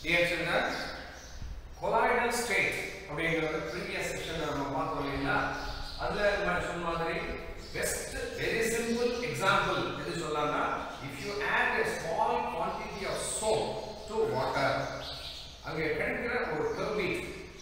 Dear children, colloidal state அப்படிங்கிறது previous செக்ஷன்ல நம்ம பார்த்தோம் இல்லைங்களா அதுல நம்ம சொன்ன மாதிரி best very simple example எது சொல்லலாம்னா if you add a small quantity of soap to water அங்க கிடைக்கிற ஒரு turbid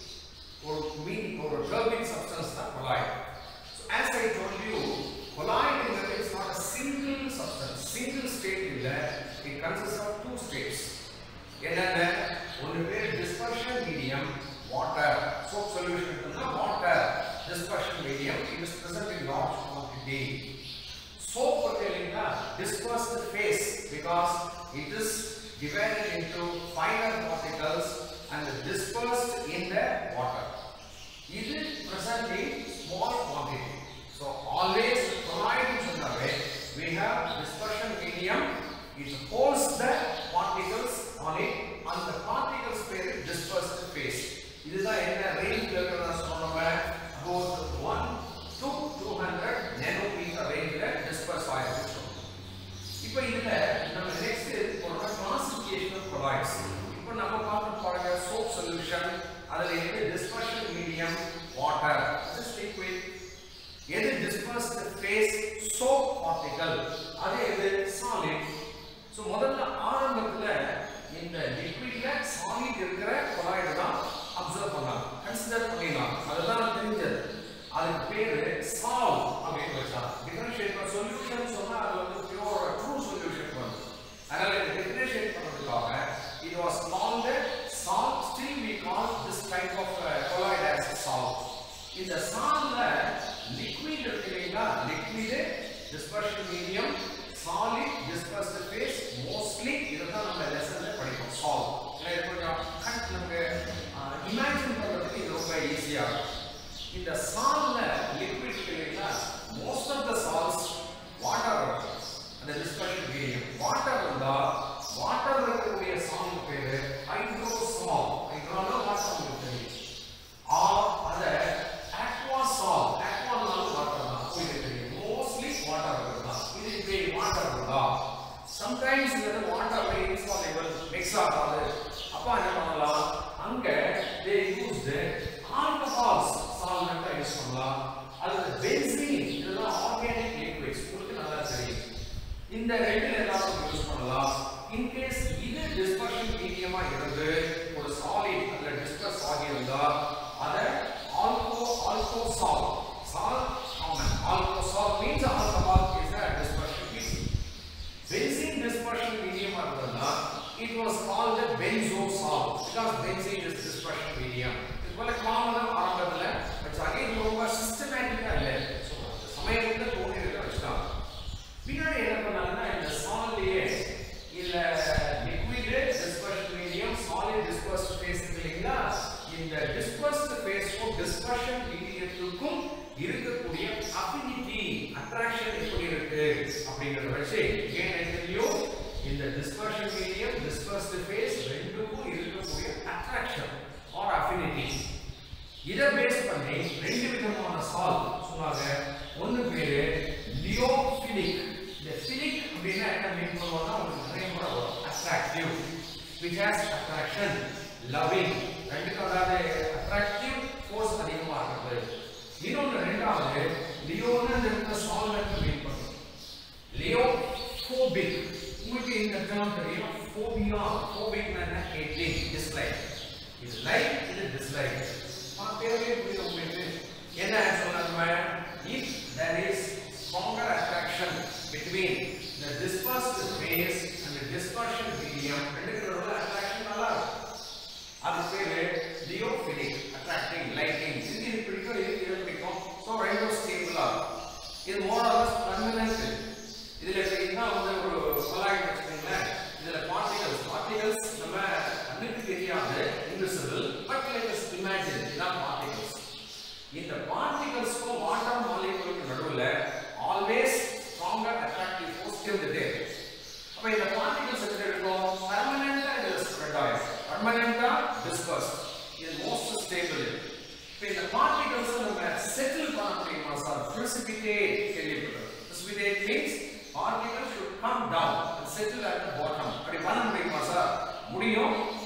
ஒரு மீன் ஒரு turbid substance தான் colloid so as i told you colloid is not a single substance single state இல்ல it consists of two states என்னென்ன ஒன்று பேர் dispersion medium water soap solution இருக்குன்னா water dispersion medium it is present in large quantity soap இருக்கு இல்லைங்களா dispersed phase because it is divided into finer particles and dispersed in the water இது present in small quantity so always colloid சொன்னாவே we have dispersion medium it holds the particles on it and the particles பேரு dispersed phase இதுதான் என்ன ரேஞ்ச்ல இருக்கிறதா சொன்னோம் about 1 to 200 nanometer ரேஞ்ச்ல disperse ஆயிருக்கு இப்போ இதுல நம்ம நெக்ஸ்ட் போறோம்னா கிளாசிஃபிகேஷன் ஆஃப் கொலாய்ட்ஸ் இப்போ நம்ம பார்க்க பாருங்க சோப் சொல்யூஷன் அதுல எது dispersion medium water just liquid எது டிஸ்பர்ஸ்ட் ஃபேஸ் சோப் பார்ட்டிகல் அது எது சாலிட் சோ முதல்ல ஆரம்பத்துல இந்த லிக்விட்ல சாலிட் இருக்கிற கொலாய்டு தான் அப்சர்வ் பண்ணாங்க கன்சிடர் பண்ணிடலாம் அதுதான் தெரிஞ்சது அதுக்கு பேரு சால் அப்படின்னு வச்சாங்க டிஃபரன்ஷியேட் பண்ண சொல்யூஷன் சொன்னா அது வந்து பியூர் ட்ரூ சொல்யூஷன் வரும் அதனால இதை டிஃபரன்ஷியேட் பண்ணதுக்காக it was called salt still we call this type of uh, colloid as salt இந்த சால்ல லிக்விட் இருக்கு இல்லைங்களா liquid dispersion medium solid dispersed phase mostly இதுதான் நம்ம லெசன்ல படிப்போம் சால் இது கொஞ்சம் கட் நமக்கு இமேஜின் பண்றதுக்கு இது ரொம்ப ஈஸியா இருக்கும் இந்த சால்ல லிக்விட் இருக்கு இல்லைங்களா most of the sols water இருக்கும் அந்த டிஸ்பர்ஷன் மீடியம் வாட்டர் இருந்தா வாட்டர் இருக்கக்கூடிய சால் பேரு ஹைட்ரோ சால் ஹைட்ரோனா வாட்டர் உங்களுக்கு தெரியும் ஆர் அத aqua salt aquaனாலும் வாட்டர் தான் உங்களுக்கு தெரியும் மோஸ்ட்லி வாட்டர் இருக்குதா இது இப்படி வாட்டர் இருக்குதா சம்டைம்ஸ் இது வாட்டர் இன்சாலிபிள் மிக்ஸ் ஆகாது அப்ப என்ன பண்ணலாம் அங்க they used alcohols solvent use பண்ணலாம் அது பென்சீன் இதெல்லாம் ஆர்கானிக் லிக்விட்ஸ் உங்களுக்கு நல்லா தெரியும் இந்த ரெண்டுல ஏதாவது யூஸ் பண்ணலாம் இன் கேஸ் இது டிஸ்பர்ஷன் மீடியமா இருந்து ஒரு சாலிட் அதுல டிஸ்பர்ஸ் ஆகி இருந்தா அத algo alco sol sol common alco sol means alcohol is a dispersion medium benzene dispersion medium இருந்ததுன்னா it was called the benzosol because benzene is dispersion medium இது போல காமனா ஆரம்பத்துல பட் அகைன் ரொம்ப சிஸ்டமேட்டிக்கா இல்ல சோ சமயத்துல தோணி இருக்க வச்சுட்டாங்க பின்னாடி என்ன பண்ணாங்கன்னா இந்த சால்லையே இல்ல liquid dispersion medium solid dispersed phase இல்லைங்களா இந்த டிஸ்பர்ஸ்ட் ஃபேஸ்க்கும் டிஸ்பர்ஷன் மீடியத்துக்கும் இருக்கக்கூடிய அஃபினிட்டி அட்ராக்ஷன் எப்படி இருக்கு அப்படிங்கறத வச்சு ஏன் தெரியும் இந்த டிஸ்பர்ஷன் மீடியம் டிஸ்பர்ஸ்ட் ஃபேஸ் ரெண்டுக்கும் இருக்கக்கூடிய அட்ராக்ஷன் ஆர் அஃபினிட்டி இத பேஸ் பண்ணி ரெண்டு விதமான சால் சொன்னாங்க ஒன்னு பேரு லியோஃபிலிக் இந்த ஃபிலிக் அப்படின்னா என்ன மீன் பண்ணுவாங்கன்னா உங்களுக்கு நிறைய முறை வரும் attractive which has attraction loving ரெண்டுக்கும் அதாவது அட்ராக்டிவ் ஃபோர்ஸ் அதிகமா இருக்குது இன்னொன்னு ரெண்டாவது லியோன்னு இருக்கிற சால்வெண்ட் மீன் பண்ணும் லியோஃபோபிக் உங்களுக்கு இந்த டேர்ம் தெரியும் ஃபோபியா ஃபோபிக்னா என்ன ஹேட்டிங் டிஸ்லைக் இது லைக் இது டிஸ்லைக் பேரே புரியுது உங்களுக்கு என்ன சொன்னாங்க if there is stronger attraction between the dispersed phase and the dispersion medium ரெண்டுக்குள்ள attraction நல்லா இருக்கும் அது பேரு லியோஃபிலிக் அட்ராக்டிங் லைட்டிங் இது இது பிடிக்கும் இது இது பிடிக்கும் ஸோ ரெண்டும் ஸ்டேபிளா இது மோர் ஆர் பர்மனன்ட் இதுல எப்படின்னா வந்து ஒரு கொலாய்ட் வச்சுக்கோங்களேன் இதுல பார்ட்டிகல்ஸ் பார்ட்டிகல்ஸ் நம்ம கண்ணுக்கு தெரியாது இன்விசிபிள் பட் லைக் இமேஜின் இதான் பார்ட்டிகல்ஸ் இந்த பார்ட்டிகல்ஸ்க்கும் வாட்டர் மாலிகுலுக்கு நடுவுல ஆல்வேஸ் ஸ்ட்ராங்கர் அட்ராக்டிவ் ஃபோர்ஸ் இருந்துட்டே இருக்கு அப்ப இந்த பார்ட்டிகல்ஸ் எப்படி இருக்கும் பர்மனண்டா இது ஸ்ப்ரெட் ஆகும் பர்மனண்டா டிஸ்பர்ஸ் இது மோஸ்ட் ஸ்டேபிள் இப்ப இந்த பார்ட்டிகல்ஸ் நம்ம செட்டில் பண்ண முடியுமா சார் precipitate கேள்விப்பட்டோம் precipitate means particle should come down and settle at the bottom அப்படி பண்ண முடியுமா சார் முடியும்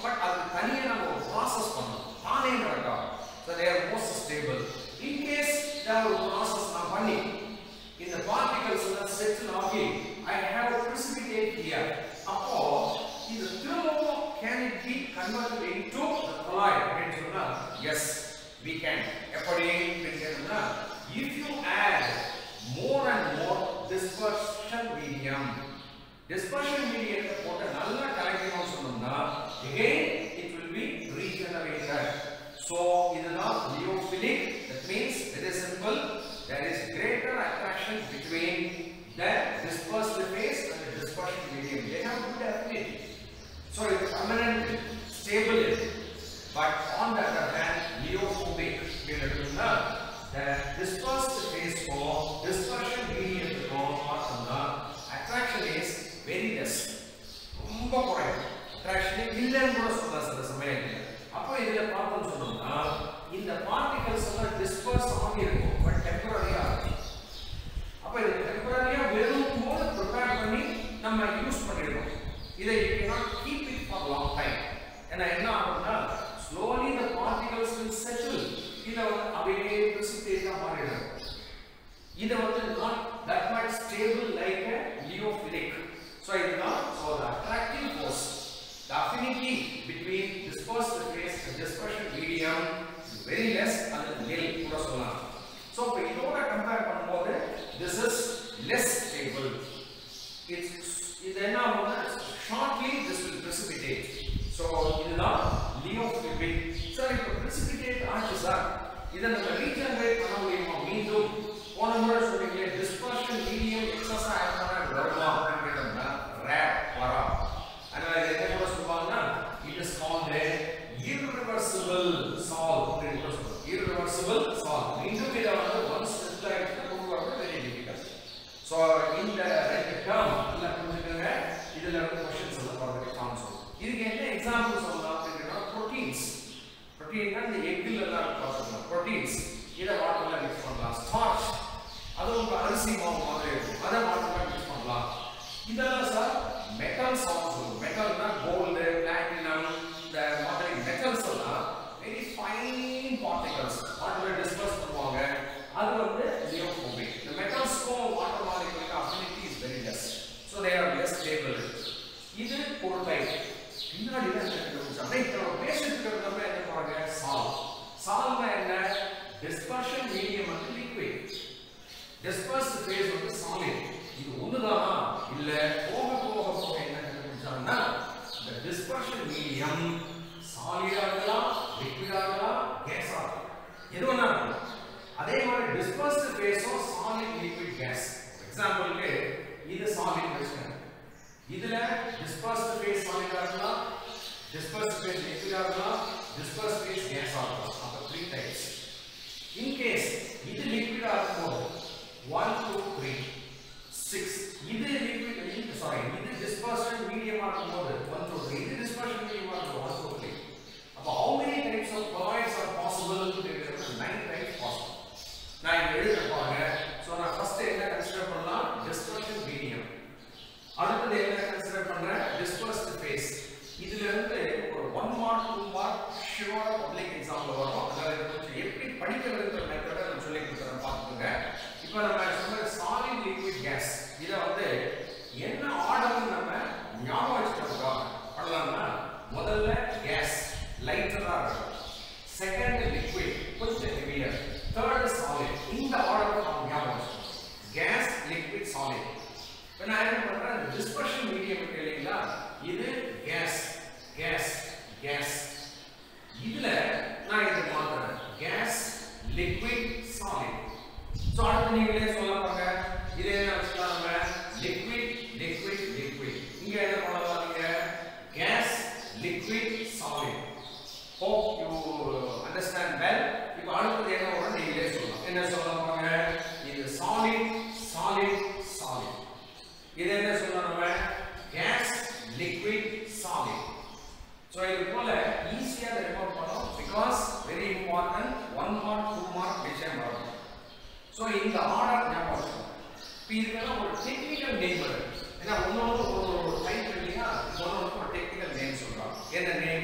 பட் அது தனியாக நம்ம ஒரு ப்ராசஸ் பண்ணணும் தானே நடக்காது so they are most stable in case நான் ஒரு ப்ராசஸ் நான் பண்ணி இந்த பார்ட்டிகல்ஸ் எல்லாம் செட்டில் ஆகி ஐ ஹேவ் precipitate here அப்போ இது திரும்பவும் can it be converted into the colloid அப்படின்னு சொன்னா எஸ் we can எப்படி அப்படின்னு கேட்டோம்னா if you add more and more dispersion medium dispersion medium போட்டு நல்லா கலக்கணும்னு சொன்னோம்னா again it will be regenerated so இதுதான் leophilic that means it is simple there is greater attraction between the dispersed phase and the dispersion medium they have good affinity so it's permanent stability but on the other hand leophobic அப்படின்னா the dispersed phase for dispersion medium பார்த்தோம்னா attraction is very less ரொம்ப குறையும் அட்ராக்ஷனே இல்லைன்னு கூட சொல்லலாம் சில சமயத்தில் அப்போ இதில் பார்த்தோம்னு சொன்னோம்னா இந்த பார்ட்டிகல்ஸ் எல்லாம் டிஸ்பர்ஸ் ஆகி இருக்கும் பட் டெம்பரரியாக இருக்கும் அப்போ இது டெம்பரரியாக வெறும் போது ப்ரிப்பேர் பண்ணி நம்ம யூஸ் பண்ணிடுறோம் இதை you cannot keep it for long time ஏன்னா என்ன ஆகும்னா slowly the particles will settle இதை வந்து அப்படியே precipitate-ஆ மாறிடும் இது வந்து not that much stable like a leophilic so இதுதான் so the attractive force the affinity between dispersed phase and dispersion medium is very less அல்லது nil கூட சொல்லலாம் so இப்போ இதோட கம்பேர் பண்ணும்போது this is less stable it's இது என்ன ஆகும்னா shortly this will precipitate so இதுதான் leophilic சார் இப்போ precipitate ஆச்சு சார் இதை நம்ம ரீஜெனரேட் பண்ண முடியுமா மீண்டும் போன முறை சொன்னீங்களே டிஸ்பர்ஷன் மீடியம் எக்ஸஸ் ஆட் பண்ணா இது வருமா அப்படின்னு கேட்டோம்னா ரேர் வரா அதனால இது என்ன கூட சொல்லுவாங்கன்னா it is called irreversible solve அப்படின்னு கூட சொல்லுவாங்க irreversible solve மீண்டும் இதை வந்து ஒன்ஸ் செட்டில் ஆயிடுச்சுன்னா கொண்டு வரது வெரி டிஃபிகல்ட் ஸோ இந்த ரெண்டு டேர்ம் நல்லா புரிஞ்சுக்கோங்க இதுல வந்து கொஸ்டின்ஸ் எல்லாம் வரதுக்கு சான்ஸ் வரும் இதுக்கு என்ன எக்ஸாம்பிள் சொல்லலாம் அப்படின்னா ப்ரோட்டீன்ஸ் ப்ரோட்டீன்னா இந்த எக்கில் எல்லாம் பார்த்துக்கலாம் ப்ரோட்டீன்ஸ் இதை வாட்டர்ல மிக்ஸ் பண்ணலாம் ஸ்டார்ச் அது உங்க அரிசி மாவு மாதிரி இருக்கும் அதை வாட்டர்ல மிக்ஸ் பண்ணலாம் இதெல்லாம் சார் மெட்டல்ஸ் சொல்லுவோம் மெட்டல்னா கோல்டு பிளாட்டினம் இந்த மாதிரி மெட்டல்ஸ் எல்லாம் வெரி ஃபைன் பார்ட்டிகல்ஸ் வாட்டர்ல டிஸ்பர்ஸ் பண்ணுவாங்க அது வந்து லியோபோபிக் இந்த மெட்டல்ஸ்க்கும் வாட்டர் மாலிகுலுக்கு affinity is very less so they are less stable இது ஒரு டைப் பின்னாடி தான் என்ன கண்டுபிடிச்சு அப்படியே நம்ம பேசிட்டு இருக்கிறது என்ன பாருங்க சால் சால்னா என்ன டிஸ்பர்ஷன் மீடியம் வந்து லிக்விட் டிஸ்பர்ஸ்ட் ஃபேஸ் வந்து சாலிட் இது ஒண்ணுதானா இல்ல போக போக போக என்ன கண்டுபிடிச்சாங்கன்னா இந்த டிஸ்பர்ஷன் மீடியம் சாலிடா இருக்கலாம் லிக்விடா இருக்கலாம் கேஸ் ஆகலாம் எது வேணா இருக்கலாம் அதே மாதிரி டிஸ்பர்ஸ்ட் ஃபேஸும் சாலிட் லிக்விட் கேஸ் எக்ஸாம்பிளுக்கு இது சாலிட் வச்சுக்கோங்க இதுல டிஸ்பர்ஸ்ட் ஃபேஸ் சாலிடா இருக்கலாம் டிஸ்பர்ஸ்ட் ஃபேஸ் லிக்விடா இருக்கலாம் டிஸ்பர்ஸ்ட் ஃபேஸ் கேஸ் ஆகலாம் அப்ப த்ரீ டைப்ஸ் இன் கேஸ் இது லிக்விடா இருக்கும்போது 1 2 3 6 இது லிக்விட் இது சாரி இது டிஸ்பர்ஷன் மீடியமா இருக்கும்போது 1 2 3 இது டிஸ்பர்ஷன் மீடியமா இருக்கும் 1 2 3 அப்ப how many types of colloids are possible னு கேக்குறது 9 types possible நான் இங்க எழுதுறேன் பாருங்க சோ நான் ஃபர்ஸ்ட் என்ன கன்சிடர் பண்ணலாம் டிஸ்பர்ஷன் மீடியம் அடுத்தது என்ன கன்சிடர் பண்றேன் டிஸ்பர்ஸ்ட் ஃபேஸ் இதுல இருந்து ஒரு 1 மார்க் 2 மார்க் ஷூரா பப்ளிக் எக்ஸாம்ல வரும் அதனால இது கொஞ்சம் எப்படி படிக்கிறதுன்ற மெத்தட நான் சொல்லி கொடுக்குறேன் பார்த்துக்கோங்க இப்போ நம்ம சொன்ன சாலிட் லிக்விட் கேஸ் இதை வந்து என்ன ஆர்டர் நம்ம ஞாபகம் வச்சுக்கிறதுக்காக பண்ணலாம்னா முதல்ல கேஸ் லைட்டரா இருக்கும் செகண்ட் லிக்விட் கொஞ்சம் ஹெவியர் தேர்ட் சாலிட் இந்த ஆர்டர் நம்ம ஞாபகம் வச்சுக்கணும் கேஸ் லிக்விட் சாலிட் இப்போ நான் என்ன பண்றேன் டிஸ்பர்ஷன் மீடியம் இருக்கு இல்லைங்களா இது கேஸ் கேஸ் கேஸ் இதுல நான் இதை மாத்துறேன் கேஸ் லிக்விட் சாலிட் சோ அடுத்து நீங்களே சொல்ல பாருங்க இது என்ன வச்சுக்கலாம் நம்ம லிக்விட் லிக்விட் லிக்விட் இங்க என்ன பண்ணலாம் நீங்க gas liquid solid hope you understand well இப்போ அடுத்தது என்ன வரும் நீங்களே சொல்லலாம் என்ன சொல்ல பாருங்க இது சாலிட் சாலிட் சாலிட் இது என்ன சொல்லலாம் நம்ம கேஸ் லிக்விட் சாலிட் ஸோ இது போல ஈஸியாக ரெக்கார்ட் பண்ணோம் because very important one mark two mark விஷயம் வரும் ஸோ இந்த ஆர்டர் ஞாபகம் வச்சுக்கணும் இப்போ இதுக்கெல்லாம் ஒரு டெக்னிக்கல் நேம் இருக்கு ஏன்னா ஒன்னொன்று ஒரு ஒரு டைப் இல்லையா ஒன்னொன்று ஒரு டெக்னிக்கல் நேம் சொல்றாங்க என்ன நேம்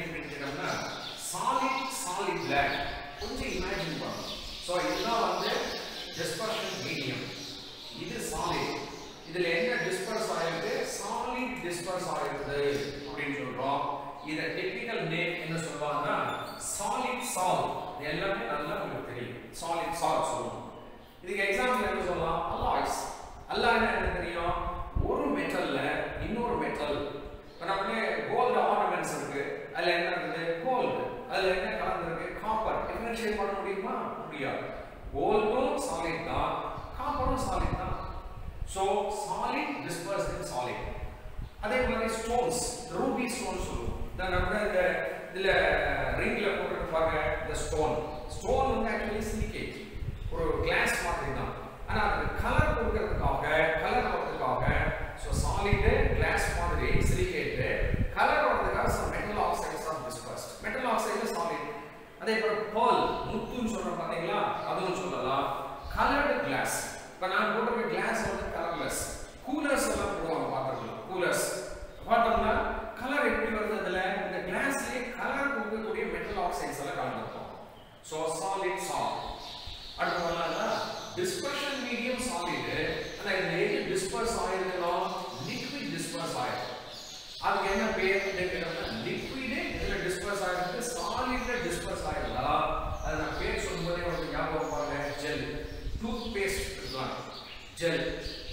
அப்படின்னா சாலிட் சாலிட் லேண்ட் கொஞ்சம் இமேஜின் பண்ணணும் ஸோ இதுதான் வந்து டிஸ்பர்ஷன் மீடியம் இது சாலிட் இதுல என்ன டிஸ்பர்ஸ் ஆயிருக்கு சாலிட் டிஸ்பர்ஸ் ஆயிருக்குது அப்படின்னு சொல்றோம் இத டெக்னிக்கல் நேம் என்ன சொல்லுவாங்கன்னா சாலிட் சால் இது எல்லாமே நல்லா உங்களுக்கு தெரியும் சாலிட் சால் சொல்லுவோம் இதுக்கு எக்ஸாம்பிள் என்ன சொல்லலாம் அலாய்ஸ் அல்லாஹ் என்ன தெரியும் ஒரு மெட்டல்ல இன்னொரு மெட்டல் இப்போ நமக்கு கோல்டு ஆர்னமெண்ட்ஸ் இருக்கு அதுல என்ன இருக்குது கோல்டு அதுல என்ன கலந்துருக்கு காப்பர் டிஃபரன்ஷியேட் பண்ண முடியுமா முடியாது கோல்டும் சாலிட் தான் காப்பரும் சாலிட் தான் so solid disperse in solid அதே மாதிரி ஸ்டோன்ஸ் ரூபி ஸ்டோன் சொல்லுவோம் இந்த நம்ம இந்த இதுல ரிங்ல போட்டுட்டு பாருங்க இந்த ஸ்டோன் ஸ்டோன் வந்து ஆக்சுவலி சிலிகேட் ஒரு கிளாஸ் மாதிரி தான் ஆனா அதுக்கு கலர் கொடுக்கறதுக்காக கலர் வரதுக்காக ஸோ சாலிடு கிளாஸ் மாதிரி சிலிகேட்டு கலர் வரதுக்காக some metal oxides of dispersed metal oxide solid அதே போல பேர்ல் முத்துன்னு சொல்றோம் பாத்தீங்களா அதுவும் சொல்லலாம் கலர்டு கிளாஸ் இப்போ நான் போட்டிருக்க கிளாஸ் வந்து கலர்லெஸ் கூலர்ஸ் எல்லாம் போடுவாங்க பார்த்துருக்கலாம் கூலர்ஸ் பார்த்தோம்னா கலர் எப்படி வருது அதுல இந்த கிளாஸ்லயே கலர் கொடுக்கக்கூடிய மெட்டல் ஆக்சைட்ஸ் எல்லாம் கலந்துருக்கும் ஸோ சாலிட் சால் அடுத்து வரலாம் டிஸ்பர்ஷன் மீடியம் சாலிட் ஆனா இதுல எது டிஸ்பர்ஸ் ஆயிருக்கணும் லிக்விட் டிஸ்பர்ஸ் ஆயிருக்கும் அதுக்கு என்ன பேர் லிக்விட் இதுல டிஸ்பர்ஸ் ஆயிருக்கு சாலிட்ல டிஸ்பர்ஸ் ஆயிருக்கலாம் அது நான் பேர் சொல்லும்போதே உங்களுக்கு ஞாபகம் பாருங்க ஜெல் டூத் பேஸ்ட் இருக்கலாம் ஜெல்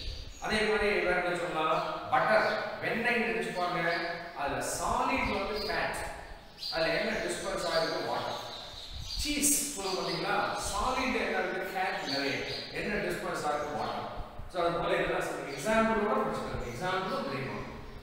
அதே மாதிரி வேற என்ன சொல்லலாம் பட்டர் வெண்ணெய் நினைச்சு பாருங்க அதுல சாலிட் வந்து ஃபேட் அதுல என்ன டிஸ்பர்ஸ் ஆயிருக்கு வாட்டர் சீஸ் சொல்லுவோம் பார்த்தீங்களா சாலிட் என்ன இருக்கு ஃபேட் நிறைய என்ன டிஸ்பர்ஸ் ஆயிருக்கு வாட்டர் ஸோ அது போல இதெல்லாம் சொல்லி எக்ஸாம்பிளோட படிச்சுக்கலாம் எக்ஸாம்பிளும் தெரியும்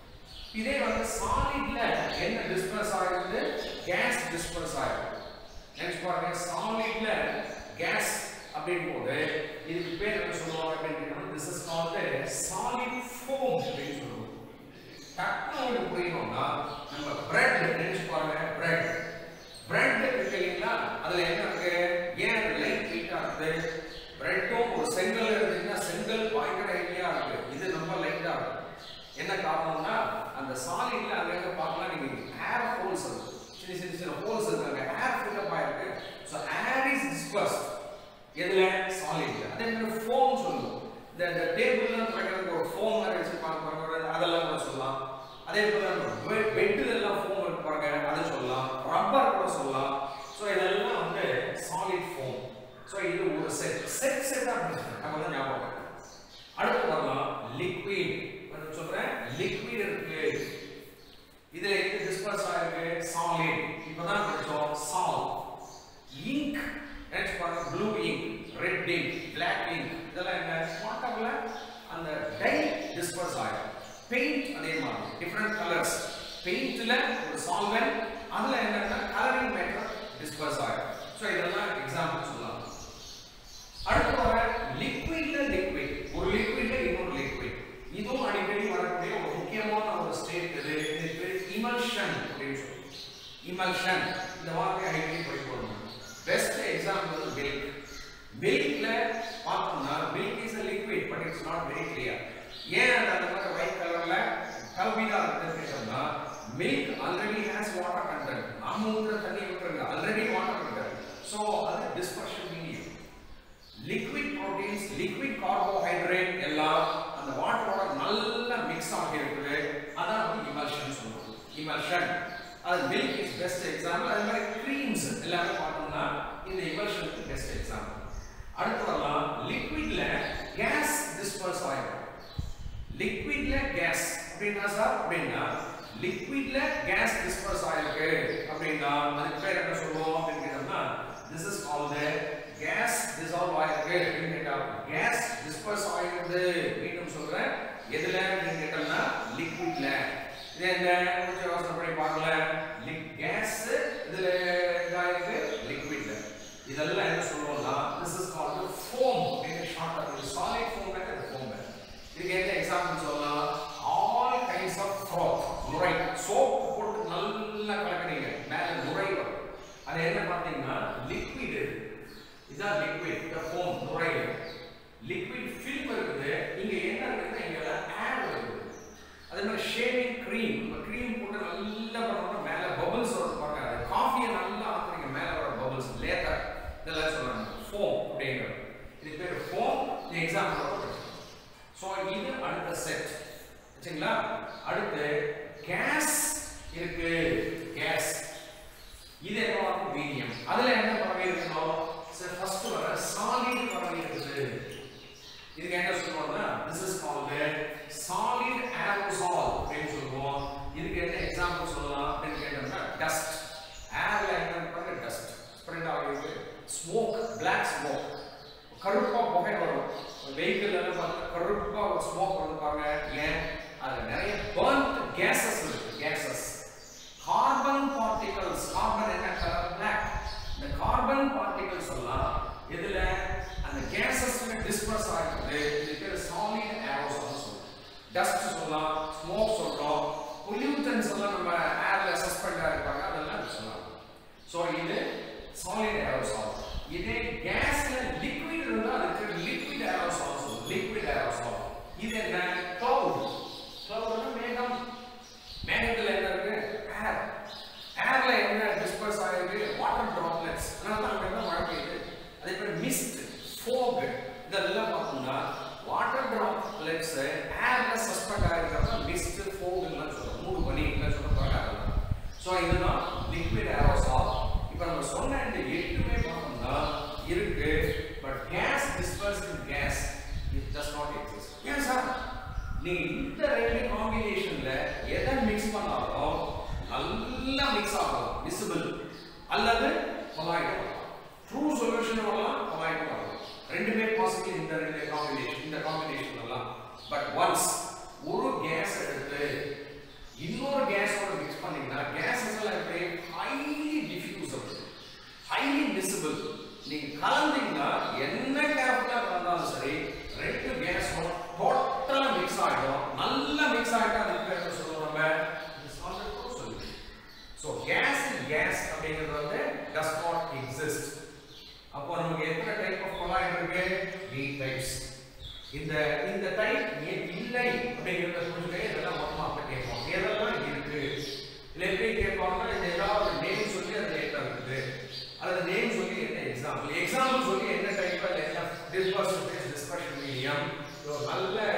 இதே வந்து சாலிட்ல என்ன டிஸ்பர்ஸ் ஆயிருக்கு கேஸ் டிஸ்பர்ஸ் ஆயிருக்கு நெக்ஸ்ட் பாருங்க சாலிட்ல கேஸ் அப்படின் போது இதுக்கு பேர் என்ன சொல்லுவாங்க அப்படின்னு this is called solid foam அப்படின்னு சொல்லுவோம் டக்குனு புரியணும்னா நம்ம பிரெட் நினைச்சு பாருங்க பிரெட் பிரெட் இருக்கு இல்லைங்களா அதுல என்ன இருக்கு ஏன் அது லைட் வெயிட்டா இருக்கு பிரெட்டும் ஒரு செங்கல் இருந்துச்சுன்னா செங்கல் பயங்கர ஹெவியா இருக்கு இது ரொம்ப லைட்டா இருக்கு என்ன காரணம்னா அந்த சாலிட்ல அங்க பார்க்கலாம் நீங்க ஏர் ஹோல்ஸ் இருக்கு சின்ன சின்ன சின்ன ஹோல்ஸ் இருக்காங்க ஏர் ஃபில்லப் ஆயிருக்கு ஸோ ஏர் இஸ் டிஸ்பர்ஸ்ட் எதுல சாலிட்ல அதே மாதிரி ஃபோம் சொல்லுவோம் இந்த இந்த டேபிள்லாம் துடைக்கிறதுக்கு ஒரு ஃபோம் மாதிரி வச்சிருப்பாங்க பாருங்க அதெல்லாம் கூட சொல்லலாம் அதே போல பெட்டு எல்லாம் ஃபோம் இருக்கு பாருங்க அதை சொல்லலாம் ரப்பர் கூட சொல்லலாம் ஸோ இதெல்லாம் வந்து சாலிட் ஃபோம் ஸோ இது ஒரு செட் செட் செட்டா நம்ம தான் ஞாபகம் அடுத்து வரலாம் லிக்விட் சொல்றேன் லிக்விட் இருக்கு இதுல எது டிஸ்பர்ஸ் ஆயிருக்கு சாலிட் இப்பதான் படிச்சோம் சால் இங்க் நெக்ஸ்ட் பாருங்க blue ink red ink black ink இதெல்லாம் என்ன வாட்டர்ல அந்த டை டிஸ்பர்ஸ் ஆயிருக்கு பெயிண்ட் அதே மாதிரி டிஃப்ரெண்ட் கலர்ஸ் பெயிண்ட்ல ஒரு சால்வெண்ட் அதுல என்னன்னா கலரிங் மேட்டர் டிஸ்பர்ஸ் ஆயிருக்கு ஸோ இதெல்லாம் எக்ஸாம்பிள் சொல்லலாம் அடுத்து வர லிக்விட்ல லிக்விட் ஒரு லிக்விட்ல இன்னொரு லிக்விட் இதுவும் அடிக்கடி வரக்கூடிய ஒரு முக்கியமான ஒரு ஸ்டேட் இது இது பேர் இமல்ஷன் அப்படின்னு சொல்லுவோம் இமல்ஷன் இந்த வார்த்தையை அடிக்கடி படிக்கணும் பெஸ்ட் எக்ஸாம்பிள் மில்க் மில்க்ல பார்த்தோம்னா milk is a liquid but it's not very clear ஏன் அது அந்த மாதிரி ஒயிட் கலர்ல கல்விதா இருக்குன்னு கேட்டோம்னா milk already has water content நாம ஊத்துற தண்ணி விட்டுருங்க ஆல்ரெடி வாட்டர் கண்டென்ட் ஸோ அது dispersion medium liquid proteins liquid carbohydrate எல்லாம் அந்த வாட்டரோட நல்லா மிக்ஸ் ஆகி இருக்குது அதான் வந்து இமல்ஷன் சொல்லுவோம் இமல்ஷன் அது மில்க் இஸ் பெஸ்ட் எக்ஸாம்பிள் அது மாதிரி க்ரீம்ஸ் எல்லாமே பார்த்தோம்னா இந்த இமல்ஷனுக்கு பெஸ்ட் எக்ஸாம்பிள் அடுத்து வரலாம் லிக்விட்ல கேஸ் டிஸ்பர்ஸ் ஆயிடும் லிக்விட்ல கேஸ் அப்படின்னா சார் அப்படின்னா லிக்விட்ல கேஸ் டிஸ்பர்ஸ் ஆயிருக்கு அப்படின்னா அதுக்கு பேர் என்ன சொல்லுவோம் அப்படின்னு கேட்டோம்னா this is call the gas dissolve ஆயிருக்கு அப்படின்னு கேட்டா கேஸ் டிஸ்பர்ஸ் ஆயிருக்கு மீண்டும் சொல்றேன் எதுல அப்படின்னு கேட்டோம்னா லிக்விட்ல இது என்ன கொஞ்சம் யோசனை பண்ணி பார்க்கல லிக் கேஸ் இதுல இதாயிருக்கு லிக்விட்ல இதெல்லாம் என்ன சொல்லுவோம்னா திஸ் இஸ் கால்ட் ஃபோம் அப்படின்னு ஷார்ட்டா ஒரு சாலிட் ஃபோம் ஃபோம் இதுக்கு என்ன எக்ஸாம்பிள் சொல்லலாம் ஆல் கைண்ட்ஸ் ஆஃப் ஃப்ராத் நுரை சோப் போட்டு நல்லா கலக்குறீங்க மேல நுரை வரும் அது என்ன பார்த்தீங்கன்னா லிக்விட் இதான் லிக்விட் இந்த ஃபோம் நுரை லிக்விட் ஃபில்ம் இருக்குது இங்க என்ன இருக்குன்னா இங்க ஏர் இருக்குது அதே மாதிரி ஷேவிங் க்ரீம் நம்ம க்ரீம் போட்டு நல்லா பண்ணோம்னா மேல பபிள்ஸ் வரும் பாருங்க அது கருப்பா புகை வரும் வெஹிக்கிள் எல்லாம் பார்த்தா கருப்பா ஸ்மோக் வந்து பாருங்க ஏன் அதுல நிறைய பர்ன்ட் கேசஸ் இருக்கு கேசஸ் கார்பன் பார்ட்டிகல்ஸ் கார்பன் என்ன கலர் பிளாக் இந்த கார்பன் பார்ட்டிகல்ஸ் எல்லாம் இதுல அந்த கேசஸ்ல டிஸ்பர்ஸ் ஆகிறது இதுக்கு சாலிட் ஏரோசால் சொல்லுவோம் டஸ்ட் சொல்லலாம் ஸ்மோக் சொல்றோம் பொல்யூட்டன்ஸ் எல்லாம் நம்ம ஏர்ல சஸ்பெண்ட் ஆயிருப்பாங்க அதெல்லாம் சொல்லலாம் ஸோ இது சாலிட் ஏரோசால் இதே கேஸ்ல லிக்விட் இருந்தா அதுக்கு லிக்விட் ஏரோசால் சொல்லுவோம் லிக்விட் ஏரோசால் இது என்ன கிளவுட் கிளவுட்னா மேகம் மேகத்துல என்ன இருக்கு ஏர் ஏர்ல என்ன டிஸ்பர்ஸ் ஆயிருக்கு வாட்டர் டிராப்லெட்ஸ் அதனால தான் அங்க மழை பெய்யுது அதே மாதிரி மிஸ்ட் ஃபோக் இதெல்லாம் பார்த்தோம்னா வாட்டர் டிராப்லெட்ஸ் ஏர்ல சஸ்பெண்ட் ஆயிருக்கிறதா மிஸ்ட் ஃபோக் எல்லாம் சொல்றோம் மூடு பனி எல்லாம் சொல்றாங்க அதெல்லாம் ஸோ இதுதான் லிக்விட் ஏரோசால் இப்போ நம்ம சொன்ன இந்த எட்டுமே பார்த்தோம்னா இருக்கு but gas dispersed gas it does not exist ஏன் சார் நீங்க இந்த ரெண்டு காம்பினேஷன்ல எதை மிக்ஸ் பண்ணாலும் நல்லா மிக்ஸ் ஆகும் விசிபிள் அல்லது கொலாய்ட் ட்ரூ சொல்யூஷன் வரலாம் கொலாய்ட் வரலாம் ரெண்டுமே பாசிபிள் இந்த ரெண்டு காம்பினேஷன் இந்த காம்பினேஷன் எல்லாம் பட் ஒன்ஸ் ஒரு கேஸ் எடுத்து இன்னொரு கேஸோட மிக்ஸ் பண்ணீங்கன்னா கேஸஸ் எல்லாம் எப்படி ஹைலி டிஃப்யூசபிள் ஹைலி விசிபிள் நீங்க கலந்தீங்கன்னா என்ன கேரக்டரா கலந்தாலும் சரி ரெண்டு கேஸும் டோட்டலா மிக்ஸ் ஆகிடும் நல்லா மிக்ஸ் ஆகிட்டா அதுக்கு பேர் என்ன சொல்லுவோம் நம்ம it's not true solution so gas gas அப்படிங்கிறது வந்து டஸ் நாட் எக்ஸிஸ்ட் அப்போ நமக்கு எத்தனை டைப் ஆஃப் கொலாய்ட் இருக்கு எயிட் டைப்ஸ் இந்த இந்த டைப் இல்லை அப்படிங்கிறத புரிஞ்சுக்க இதெல்லாம் மொத்தமாக அப்போ கேட்போம் எதெல்லாம் இருக்கு இல்லை எப்படி கேட்பாங்கன்னா இந்த ஏதாவது நேம் சொல்லி அது என்ன இருக்குது அல்லது நேம் சொல்லி என்ன எக்ஸாம்பிள் எக்ஸாம்பிள் சொல்லி என்ன டைப் என்ன டிஸ்பர்சன் டிஸ்கஷன் மீடியம் நல்ல